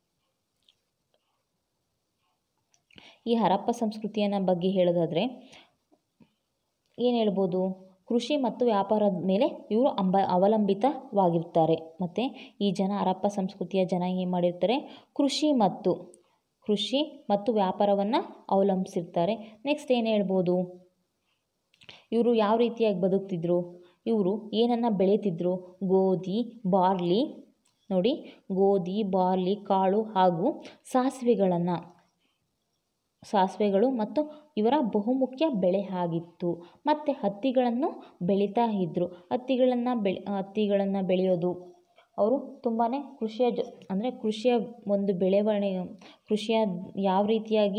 ಈ ಹರಪ್ಪ ಸಂಸ್ಕೃತಿಯನ್ನು ಬಗ್ಗೆ ಹೇಳೋದಾದರೆ ಏನು ಹೇಳ್ಬೋದು ಕೃಷಿ ಮತ್ತು ವ್ಯಾಪಾರದ ಮೇಲೆ ಇವರು ಅಂಬ ಅವಲಂಬಿತವಾಗಿರ್ತಾರೆ ಮತ್ತು ಈ ಜನ ಹರಪ್ಪ ಸಂಸ್ಕೃತಿಯ ಜನ ಏನು ಮಾಡಿರ್ತಾರೆ ಕೃಷಿ ಮತ್ತು ಕೃಷಿ ಮತ್ತು ವ್ಯಾಪಾರವನ್ನು ಅವಲಂಬಿಸಿರ್ತಾರೆ ನೆಕ್ಸ್ಟ್ ಏನು ಹೇಳ್ಬೋದು ಇವರು ಯಾವ ರೀತಿಯಾಗಿ ಬದುಕ್ತಿದ್ರು ಇವರು ಏನನ್ನು ಬೆಳೀತಿದ್ರು ಗೋಧಿ ಬಾರ್ಲಿ ನೋಡಿ ಗೋಧಿ ಬಾರ್ಲಿ ಕಾಳು ಹಾಗೂ ಸಾಸಿವೆಗಳನ್ನು ಸಾಸಿವೆಗಳು ಮತ್ತು ಇವರ ಬಹುಮುಖ್ಯ ಬೆಳೆ ಆಗಿತ್ತು ಮತ್ತು ಹತ್ತಿಗಳನ್ನು ಬೆಳೀತಾ ಇದ್ದರು ಹತ್ತಿಗಳನ್ನು ಬೆಳೆ ಹತ್ತಿಗಳನ್ನು ಬೆಳೆಯೋದು ಅವರು ತುಂಬಾ ಕೃಷಿಯ ಜೊ ಅಂದರೆ ಕೃಷಿಯ ಒಂದು ಬೆಳವಣಿಗೆ ಕೃಷಿಯ ಯಾವ ರೀತಿಯಾಗಿ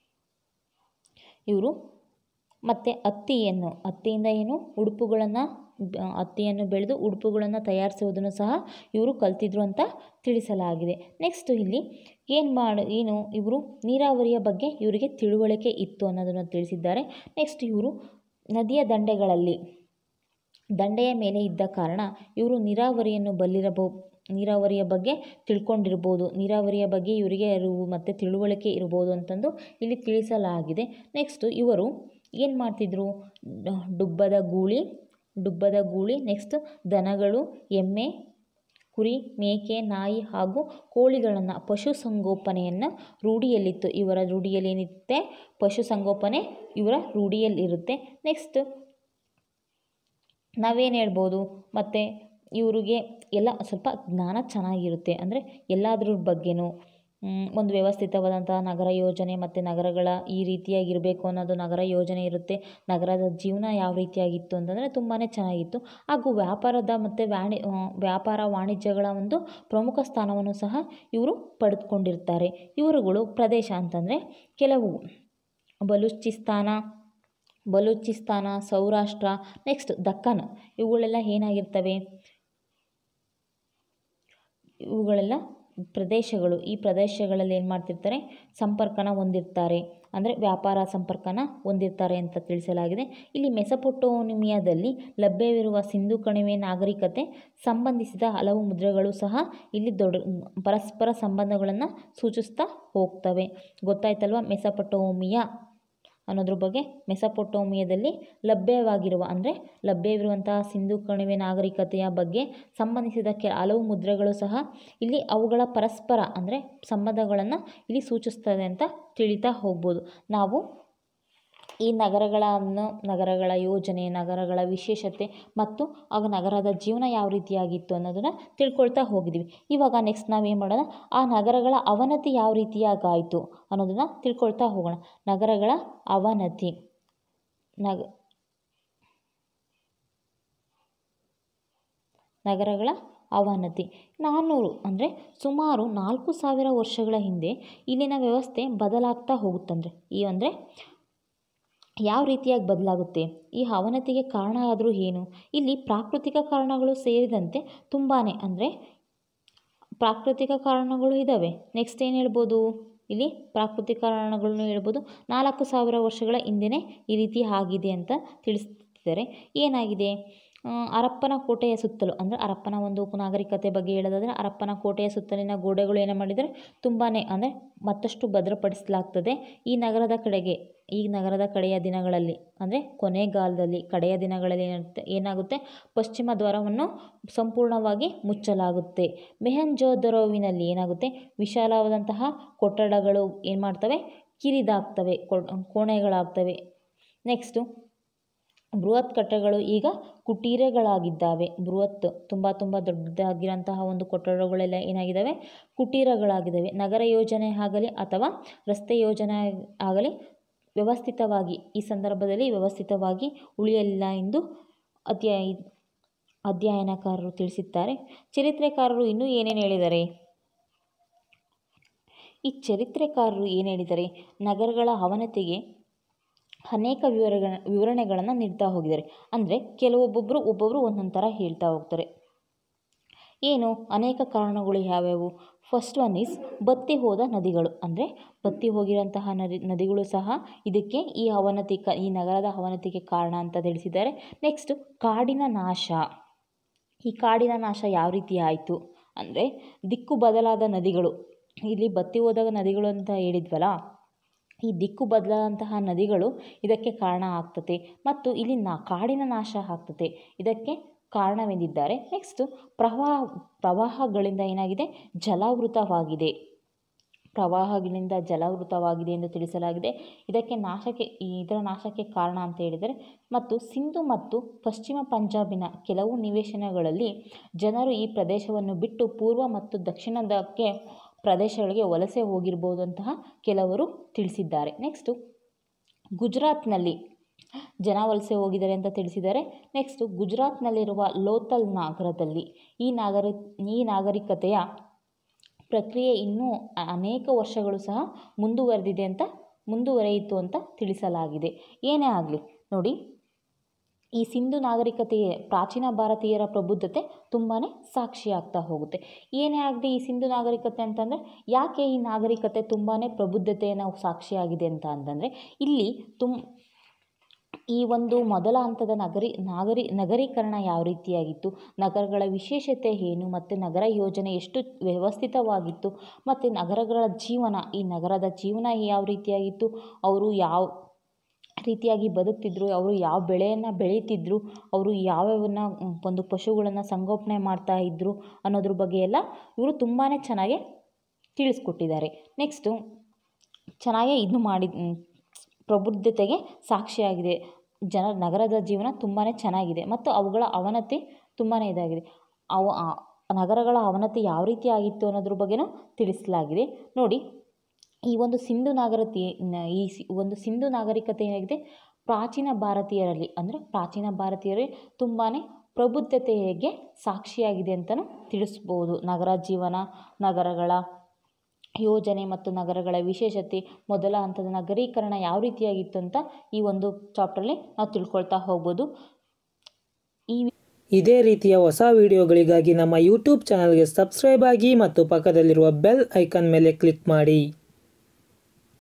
ಇವರು ಮತ್ತು ಹತ್ತಿಯನ್ನು ಹತ್ತಿಯಿಂದ ಏನು ಉಡುಪುಗಳನ್ನು ಹತ್ತಿಯನ್ನು ಬೆಳೆದು ಉಡುಪುಗಳನ್ನು ತಯಾರಿಸುವುದನ್ನು ಸಹ ಇವರು ಕಲ್ತಿದ್ರು ಅಂತ ತಿಳಿಸಲಾಗಿದೆ ನೆಕ್ಸ್ಟ್ ಇಲ್ಲಿ ಏನು ಮಾಡಿ ಏನು ಇವರು ನೀರಾವರಿಯ ಬಗ್ಗೆ ಇವರಿಗೆ ತಿಳುವಳಿಕೆ ಇತ್ತು ಅನ್ನೋದನ್ನು ತಿಳಿಸಿದ್ದಾರೆ ನೆಕ್ಸ್ಟ್ ಇವರು ನದಿಯ ದಂಡೆಗಳಲ್ಲಿ ದಂಡೆಯ ಮೇಲೆ ಇದ್ದ ಕಾರಣ ಇವರು ನೀರಾವರಿಯನ್ನು ಬಲ್ಲಿರಬೋ ನೀರಾವರಿಯ ಬಗ್ಗೆ ತಿಳ್ಕೊಂಡಿರ್ಬೋದು ನೀರಾವರಿಯ ಬಗ್ಗೆ ಇವರಿಗೆ ಅರಿವು ಮತ್ತು ತಿಳುವಳಿಕೆ ಇರ್ಬೋದು ಅಂತಂದು ಇಲ್ಲಿ ತಿಳಿಸಲಾಗಿದೆ ನೆಕ್ಸ್ಟು ಇವರು ಏನು ಮಾಡ್ತಿದ್ರು ಡುಬ್ಬದ ಗೂಳಿ ಡುಬ್ಬದ ಗೂಳಿ ನೆಕ್ಸ್ಟ್ ದನಗಳು ಎಮ್ಮೆ ಕುರಿ ಮೇಕೆ ನಾಯಿ ಹಾಗೂ ಕೋಳಿಗಳನ್ನು ಪಶುಸಂಗೋಪನೆಯನ್ನು ರೂಢಿಯಲ್ಲಿತ್ತು ಇವರ ರೂಢಿಯಲ್ಲಿ ಏನಿರುತ್ತೆ ಪಶುಸಂಗೋಪನೆ ಇವರ ರೂಢಿಯಲ್ಲಿರುತ್ತೆ ನೆಕ್ಸ್ಟ್ ನಾವೇನು ಹೇಳ್ಬೋದು ಮತ್ತು ಇವರಿಗೆ ಎಲ್ಲ ಸ್ವಲ್ಪ ಜ್ಞಾನ ಚೆನ್ನಾಗಿರುತ್ತೆ ಅಂದರೆ ಎಲ್ಲದ್ರ ಬಗ್ಗೆನೂ ಒಂದು ವ್ಯವಸ್ಥಿತವಾದಂತಹ ನಗರ ಯೋಜನೆ ಮತ್ತು ನಗರಗಳ ಈ ರೀತಿಯಾಗಿರಬೇಕು ಅನ್ನೋದು ನಗರ ಯೋಜನೆ ಇರುತ್ತೆ ನಗರದ ಜೀವನ ಯಾವ ರೀತಿಯಾಗಿತ್ತು ಅಂತಂದರೆ ತುಂಬಾ ಚೆನ್ನಾಗಿತ್ತು ಹಾಗೂ ವ್ಯಾಪಾರದ ಮತ್ತು ವಾಣಿ ವ್ಯಾಪಾರ ವಾಣಿಜ್ಯಗಳ ಒಂದು ಪ್ರಮುಖ ಸ್ಥಾನವನ್ನು ಸಹ ಇವರು ಪಡೆದುಕೊಂಡಿರ್ತಾರೆ ಇವರುಗಳು ಪ್ರದೇಶ ಅಂತಂದರೆ ಕೆಲವು ಬಲೂಚಿಸ್ತಾನ ಬಲೂಚಿಸ್ತಾನ ಸೌರಾಷ್ಟ್ರ ನೆಕ್ಸ್ಟ್ ದಕ್ಕನ್ ಇವುಗಳೆಲ್ಲ ಏನಾಗಿರ್ತವೆ ಇವುಗಳೆಲ್ಲ ಪ್ರದೇಶಗಳು ಈ ಪ್ರದೇಶಗಳಲ್ಲಿ ಏನು ಮಾಡ್ತಿರ್ತಾರೆ ಸಂಪರ್ಕನ ಹೊಂದಿರ್ತಾರೆ ಅಂದರೆ ವ್ಯಾಪಾರ ಸಂಪರ್ಕನ ಹೊಂದಿರ್ತಾರೆ ಅಂತ ತಿಳಿಸಲಾಗಿದೆ ಇಲ್ಲಿ ಮೆಸಪೊಟೋನಿಮಿಯಾದಲ್ಲಿ ಲಭ್ಯವಿರುವ ಸಿಂಧು ಕಣಿವೆ ನಾಗರಿಕತೆ ಸಂಬಂಧಿಸಿದ ಹಲವು ಮುದ್ರೆಗಳು ಸಹ ಇಲ್ಲಿ ದೊಡ್ಡ ಪರಸ್ಪರ ಸಂಬಂಧಗಳನ್ನು ಸೂಚಿಸ್ತಾ ಹೋಗ್ತವೆ ಗೊತ್ತಾಯ್ತಲ್ವ ಮೆಸಪಟೋಮಿಯಾ ಅನ್ನೋದ್ರ ಬಗ್ಗೆ ಮೆಸಪೊಟೋಮಿಯಾದಲ್ಲಿ ಲಭ್ಯವಾಗಿರುವ ಅಂದರೆ ಲಭ್ಯವಿರುವಂತಹ ಸಿಂಧು ಕಣಿವೆ ನಾಗರಿಕತೆಯ ಬಗ್ಗೆ ಸಂಬಂಧಿಸಿದ ಕೆ ಹಲವು ಮುದ್ರೆಗಳು ಸಹ ಇಲ್ಲಿ ಅವುಗಳ ಪರಸ್ಪರ ಅಂದರೆ ಸಂಬಂಧಗಳನ್ನು ಇಲ್ಲಿ ಸೂಚಿಸ್ತದೆ ಅಂತ ತಿಳಿತಾ ಹೋಗ್ಬೋದು ನಾವು ಈ ನಗರಗಳನ್ನು ನಗರಗಳ ಯೋಜನೆ ನಗರಗಳ ವಿಶೇಷತೆ ಮತ್ತು ಆಗ ನಗರದ ಜೀವನ ಯಾವ ರೀತಿಯಾಗಿತ್ತು ಅನ್ನೋದನ್ನು ತಿಳ್ಕೊಳ್ತಾ ಹೋಗಿದ್ದೀವಿ ಇವಾಗ ನೆಕ್ಸ್ಟ್ ನಾವೇನು ಮಾಡೋಣ ಆ ನಗರಗಳ ಅವನತಿ ಯಾವ ರೀತಿಯಾಗಾಯಿತು ಅನ್ನೋದನ್ನು ತಿಳ್ಕೊಳ್ತಾ ಹೋಗೋಣ ನಗರಗಳ ಅವನತಿ ನಗ ನಗರಗಳ ಅವನತಿ ನಾನ್ನೂರು ಅಂದರೆ ಸುಮಾರು ನಾಲ್ಕು ಸಾವಿರ ವರ್ಷಗಳ ಹಿಂದೆ ಇಲ್ಲಿನ ವ್ಯವಸ್ಥೆ ಬದಲಾಗ್ತಾ ಹೋಗುತ್ತಂದರೆ ಈ ಅಂದರೆ ಯಾವ ರೀತಿಯಾಗಿ ಬದಲಾಗುತ್ತೆ ಈ ಅವನತಿಗೆ ಕಾರಣ ಆದರೂ ಏನು ಇಲ್ಲಿ ಪ್ರಾಕೃತಿಕ ಕಾರಣಗಳು ಸೇರಿದಂತೆ ತುಂಬಾ ಅಂದರೆ ಪ್ರಾಕೃತಿಕ ಕಾರಣಗಳು ಇದ್ದಾವೆ ನೆಕ್ಸ್ಟ್ ಏನು ಹೇಳ್ಬೋದು ಇಲ್ಲಿ ಪ್ರಾಕೃತಿಕ ಕಾರಣಗಳನ್ನು ಹೇಳ್ಬೋದು ನಾಲ್ಕು ಸಾವಿರ ವರ್ಷಗಳ ಹಿಂದೆಯೇ ಈ ರೀತಿ ಆಗಿದೆ ಅಂತ ತಿಳಿಸ್ತಿದ್ದಾರೆ ಏನಾಗಿದೆ ಆ, ಹರಪ್ಪನ ಕೋಟೆಯ ಸುತ್ತಲೂ ಅಂದರೆ ಹರಪ್ಪನ ಒಂದು ನಾಗರಿಕತೆ ಬಗ್ಗೆ ಹೇಳೋದಾದರೆ ಹರಪ್ಪನ ಕೋಟೆಯ ಸುತ್ತಲಿನ ಗೋಡೆಗಳು ಏನು ಮಾಡಿದರೆ ತುಂಬಾ ಅಂದರೆ ಮತ್ತಷ್ಟು ಭದ್ರಪಡಿಸಲಾಗ್ತದೆ ಈ ನಗರದ ಕಡೆಗೆ ಈ ನಗರದ ಕಡೆಯ ದಿನಗಳಲ್ಲಿ ಅಂದರೆ ಕೊನೆಗಾಲದಲ್ಲಿ ಕಡೆಯ ದಿನಗಳಲ್ಲಿ ಏನಾಗುತ್ತೆ ಏನಾಗುತ್ತೆ ಪಶ್ಚಿಮ ದ್ವಾರವನ್ನು ಸಂಪೂರ್ಣವಾಗಿ ಮುಚ್ಚಲಾಗುತ್ತೆ ಮೆಹಂಜೋದರೋವಿನಲ್ಲಿ ಏನಾಗುತ್ತೆ ವಿಶಾಲವಾದಂತಹ ಕೊಠಡಗಳು ಏನು ಮಾಡ್ತವೆ ಕಿರಿದಾಗ್ತವೆ ಕೊ- ಕೋಣೆಗಳಾಗ್ತವೆ ನೆಕ್ಸ್ಟು ಬೃಹತ್ ಕಟ್ಟಡಗಳು ಈಗ ಕುಟೀರಗಳಾಗಿದ್ದಾವೆ ಬೃಹತ್ ತುಂಬ ತುಂಬ ದೊಡ್ಡದಾಗಿರೋಂತಹ ಒಂದು ಕೊಠಡಗಳೆಲ್ಲ ಏನಾಗಿದ್ದಾವೆ ಕುಟೀರಗಳಾಗಿದ್ದಾವೆ ನಗರ ಯೋಜನೆ ಆಗಲಿ ಅಥವಾ ರಸ್ತೆ ಯೋಜನೆ ಆಗಲಿ ವ್ಯವಸ್ಥಿತವಾಗಿ ಈ ಸಂದರ್ಭದಲ್ಲಿ ವ್ಯವಸ್ಥಿತವಾಗಿ ಉಳಿಯಲಿಲ್ಲ ಎಂದು ಅಧ್ಯಯ ಅಧ್ಯಯನಕಾರರು ತಿಳಿಸಿದ್ದಾರೆ ಚರಿತ್ರೆಕಾರರು ಇನ್ನೂ ಏನೇನು ಹೇಳಿದ್ದಾರೆ ಈ ಚರಿತ್ರೆಕಾರರು ಏನು ಹೇಳಿದ್ದಾರೆ ನಗರಗಳ ಅವನತಿಗೆ ಅನೇಕ ವಿವರಗಳ ವಿವರಣೆಗಳನ್ನು ನೀಡ್ತಾ ಹೋಗಿದ್ದಾರೆ ಅಂದರೆ ಕೆಲವೊಬ್ಬೊಬ್ಬರು ಒಬ್ಬೊಬ್ಬರು ಒಂದೊಂದು ಥರ ಹೇಳ್ತಾ ಹೋಗ್ತಾರೆ ಏನು ಅನೇಕ ಕಾರಣಗಳು ಯಾವ್ಯಾವು ಫಸ್ಟ್ ಒನ್ ಈಸ್ ಬತ್ತಿ ಹೋದ ನದಿಗಳು ಅಂದರೆ ಬತ್ತಿ ಹೋಗಿರೋಂತಹ ನದಿ ನದಿಗಳು ಸಹ ಇದಕ್ಕೆ ಈ ಅವನತಿ ಕ ಈ ನಗರದ ಅವನತಿಗೆ ಕಾರಣ ಅಂತ ತಿಳಿಸಿದ್ದಾರೆ ನೆಕ್ಸ್ಟು ಕಾಡಿನ ನಾಶ ಈ ಕಾಡಿನ ನಾಶ ಯಾವ ರೀತಿ ಆಯಿತು ಅಂದರೆ ದಿಕ್ಕು ಬದಲಾದ ನದಿಗಳು ಇಲ್ಲಿ ಬತ್ತಿ ಹೋದಾಗ ನದಿಗಳು ಅಂತ ಹೇಳಿದ್ವಲ್ಲ ಈ ದಿಕ್ಕು ಬದಲಾದಂತಹ ನದಿಗಳು ಇದಕ್ಕೆ ಕಾರಣ ಆಗ್ತದೆ ಮತ್ತು ಇಲ್ಲಿ ನಾ ಕಾಡಿನ ನಾಶ ಆಗ್ತದೆ ಇದಕ್ಕೆ ಕಾರಣವೆಂದಿದ್ದಾರೆ ನೆಕ್ಸ್ಟು ಪ್ರವಾಹ ಪ್ರವಾಹಗಳಿಂದ ಏನಾಗಿದೆ ಜಲಾವೃತವಾಗಿದೆ ಪ್ರವಾಹಗಳಿಂದ ಜಲಾವೃತವಾಗಿದೆ ಎಂದು ತಿಳಿಸಲಾಗಿದೆ ಇದಕ್ಕೆ ನಾಶಕ್ಕೆ ಇದರ ನಾಶಕ್ಕೆ ಕಾರಣ ಅಂತ ಹೇಳಿದರೆ ಮತ್ತು ಸಿಂಧು ಮತ್ತು ಪಶ್ಚಿಮ ಪಂಜಾಬಿನ ಕೆಲವು ನಿವೇಶನಗಳಲ್ಲಿ ಜನರು ಈ ಪ್ರದೇಶವನ್ನು ಬಿಟ್ಟು ಪೂರ್ವ ಮತ್ತು ದಕ್ಷಿಣದಕ್ಕೆ ಪ್ರದೇಶಗಳಿಗೆ ವಲಸೆ ಹೋಗಿರ್ಬೋದಂತಹ ಕೆಲವರು ತಿಳಿಸಿದ್ದಾರೆ ನೆಕ್ಸ್ಟು ಗುಜರಾತ್ನಲ್ಲಿ ಜನ ವಲಸೆ ಹೋಗಿದ್ದಾರೆ ಅಂತ ತಿಳಿಸಿದ್ದಾರೆ ನೆಕ್ಸ್ಟು ಗುಜರಾತ್ನಲ್ಲಿರುವ ಲೋಥಲ್ ನಗರದಲ್ಲಿ ಈ ನಾಗರಿ ಈ ನಾಗರಿಕತೆಯ ಪ್ರಕ್ರಿಯೆ ಇನ್ನೂ ಅನೇಕ ವರ್ಷಗಳು ಸಹ ಮುಂದುವರೆದಿದೆ ಅಂತ ಮುಂದುವರಿಯಿತು ಅಂತ ತಿಳಿಸಲಾಗಿದೆ ಏನೇ ಆಗಲಿ ನೋಡಿ ಈ ಸಿಂಧು ನಾಗರಿಕತೆಯ ಪ್ರಾಚೀನ ಭಾರತೀಯರ ಪ್ರಬುದ್ಧತೆ ತುಂಬಾ ಸಾಕ್ಷಿಯಾಗ್ತಾ ಹೋಗುತ್ತೆ ಏನೇ ಆಗಲಿ ಈ ಸಿಂಧು ನಾಗರಿಕತೆ ಅಂತಂದರೆ ಯಾಕೆ ಈ ನಾಗರಿಕತೆ ತುಂಬಾ ಪ್ರಬುದ್ಧತೆಯನ್ನು ಸಾಕ್ಷಿಯಾಗಿದೆ ಅಂತ ಅಂತಂದರೆ ಇಲ್ಲಿ ತುಮ್ ಈ ಒಂದು ಮೊದಲ ಹಂತದ ನಗರಿ ನಾಗರಿ ನಗರೀಕರಣ ಯಾವ ರೀತಿಯಾಗಿತ್ತು ನಗರಗಳ ವಿಶೇಷತೆ ಏನು ಮತ್ತು ನಗರ ಯೋಜನೆ ಎಷ್ಟು ವ್ಯವಸ್ಥಿತವಾಗಿತ್ತು ಮತ್ತು ನಗರಗಳ ಜೀವನ ಈ ನಗರದ ಜೀವನ ಯಾವ ರೀತಿಯಾಗಿತ್ತು ಅವರು ಯಾವ ರೀತಿಯಾಗಿ ಬದುಕ್ತಿದ್ರು ಅವರು ಯಾವ ಬೆಳೆಯನ್ನು ಬೆಳೀತಿದ್ರು ಅವರು ಯಾವ್ಯಾವನ್ನ ಒಂದು ಪಶುಗಳನ್ನು ಸಂಗೋಪನೆ ಮಾಡ್ತಾ ಇದ್ದರು ಅನ್ನೋದ್ರ ಬಗ್ಗೆ ಎಲ್ಲ ಇವರು ತುಂಬಾ ಚೆನ್ನಾಗಿ ತಿಳಿಸ್ಕೊಟ್ಟಿದ್ದಾರೆ ನೆಕ್ಸ್ಟು ಚೆನ್ನಾಗೇ ಇದು ಮಾಡಿ ಪ್ರಬುದ್ಧತೆಗೆ ಸಾಕ್ಷಿಯಾಗಿದೆ ಜನ ನಗರದ ಜೀವನ ತುಂಬಾ ಚೆನ್ನಾಗಿದೆ ಮತ್ತು ಅವುಗಳ ಅವನತಿ ತುಂಬಾ ಇದಾಗಿದೆ ಅವ ಆ ನಗರಗಳ ಅವನತಿ ಯಾವ ರೀತಿ ಆಗಿತ್ತು ಅನ್ನೋದ್ರ ಬಗ್ಗೆನೂ ತಿಳಿಸಲಾಗಿದೆ ನೋಡಿ ಈ ಒಂದು ಸಿಂಧು ನಾಗರಿಕತೆ ನ- ಈ ಸಿ ಒಂದು ಸಿಂಧು ನಾಗರಿಕತೆ ಏನಾಗಿದೆ ಪ್ರಾಚೀನ ಭಾರತೀಯರಲ್ಲಿ ಅಂದರೆ ಪ್ರಾಚೀನ ಭಾರತೀಯರಲ್ಲಿ ತುಂಬಾ ಪ್ರಬುದ್ಧತೆಗೆ ಸಾಕ್ಷಿಯಾಗಿದೆ ಅಂತಲೂ ತಿಳಿಸ್ಬೋದು ನಗರ ಜೀವನ ನಗರಗಳ ಯೋಜನೆ ಮತ್ತು ನಗರಗಳ ವಿಶೇಷತೆ ಮೊದಲ ಹಂತದ ನಗರೀಕರಣ ಯಾವ ರೀತಿಯಾಗಿತ್ತು ಅಂತ ಈ ಒಂದು ಚಾಪ್ಟ್ರಲ್ಲಿ ನಾವು ತಿಳ್ಕೊಳ್ತಾ ಹೋಗ್ಬೋದು ಈ ಇದೇ ರೀತಿಯ ಹೊಸ ವಿಡಿಯೋಗಳಿಗಾಗಿ ನಮ್ಮ ಯೂಟ್ಯೂಬ್ ಚಾನಲ್ಗೆ ಸಬ್ಸ್ಕ್ರೈಬ್ ಆಗಿ ಮತ್ತು ಪಕ್ಕದಲ್ಲಿರುವ ಬೆಲ್ ಐಕಾನ್ ಮೇಲೆ ಕ್ಲಿಕ್ ಮಾಡಿ